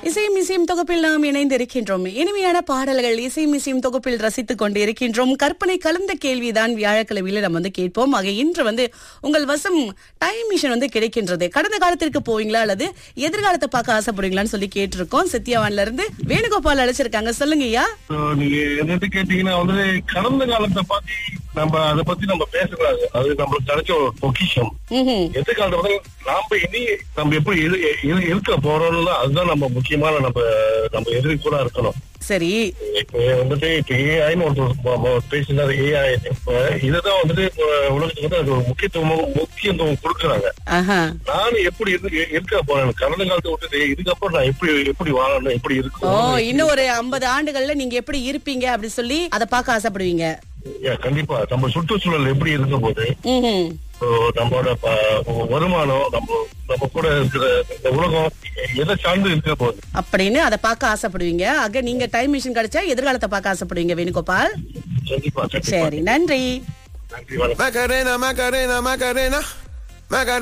இசையும் இசையும் தொகுப்பில் நாம் இணைந்திருக்கின்றோம் இனிமையான பாடல்கள் இசையும் இசையும் தொகுப்பில் ரசித்துக் கொண்டு இருக்கின்றோம் கற்பனை கலந்த கேள்விதான் வியாழக்கிழமையில நம்ம வந்து கேட்போம் ஆக இன்று வந்து உங்கள் வசம் டைம் மிஷின் வந்து கிடைக்கின்றது கடந்த காலத்திற்கு போவீங்களா அல்லது எதிர்காலத்தை பார்க்க ஆசைப்படுவீங்களான்னு சொல்லி கேட்டிருக்கோம் சத்யாவான்ல இருந்து வேணுகோபால் அழைச்சிருக்காங்க சொல்லுங்க ஐயா So, நீங்க என்னட்டு கேட்டீங்கன்னா வந்து கடந்த காலத்தை பத்தி நம்ம அதை பத்தி நம்ம பேசக்கூடாது அது நம்மளுக்கு கிடைச்ச ஒரு பொக்கிஷம் ம்ஹும். எதிர்காலத்தை வந்து நாம இனி நம்ம எப்படி இரு- இரு- இருக்க போறோம்னு அதுதான் நம்ம முக்கியமான நம்ம நம்ம எதிர்கூட இருக்கணும் சரி இப்ப வந்துட்டு இப்ப ஏஐன்னு ஒருத்தர் பேசினாரு ஏஐ இப்ப இதுதான் வந்துட்டு இப்ப உலகத்துக்கு வந்து அது ஒரு முக்கியத்துவம் முக்கியத்துவம் கொடுக்குறாங்க ஆஹா நானும் எப்படி இருந்து இருக்க போறேன் கடந்த காலத்தை விட்டுட்டு இதுக்கப்புறம் நான் எப்படி எப்படி வாழணும் எப்படி ஓ இருக்கும் இன்னும் ஒரு ஐம்பது ஆண்டுகள்ல நீங்க எப்படி இருப்பீங்க அப்படி சொல்லி அதை பார்க்க ஆசைப்படுவீங்க Yeah, கண்டிப்பா நம்ம சுற்றுச்சூழல் எப்படி இருக்க போது ம்ஹும். So, நம்மளோட ப- வருமானம் நம்ம நம்ம கூட இருக்கிற இந்த உலகம் எதை சார்ந்து இருக்க போகுது அப்படின்னு அதை பார்க்க ஆசைப்படுவீங்க ஆக நீங்க டைம் மிஷின் கிடைச்சா எதிர்காலத்தை பார்க்க ஆசைப்படுவீங்க வேணுகோபால் கண்டிப்பா கண்டிப்பா சரி நன்றி நன்றி வணக்கம் Macarena, Macarena, Macarena. Macarena.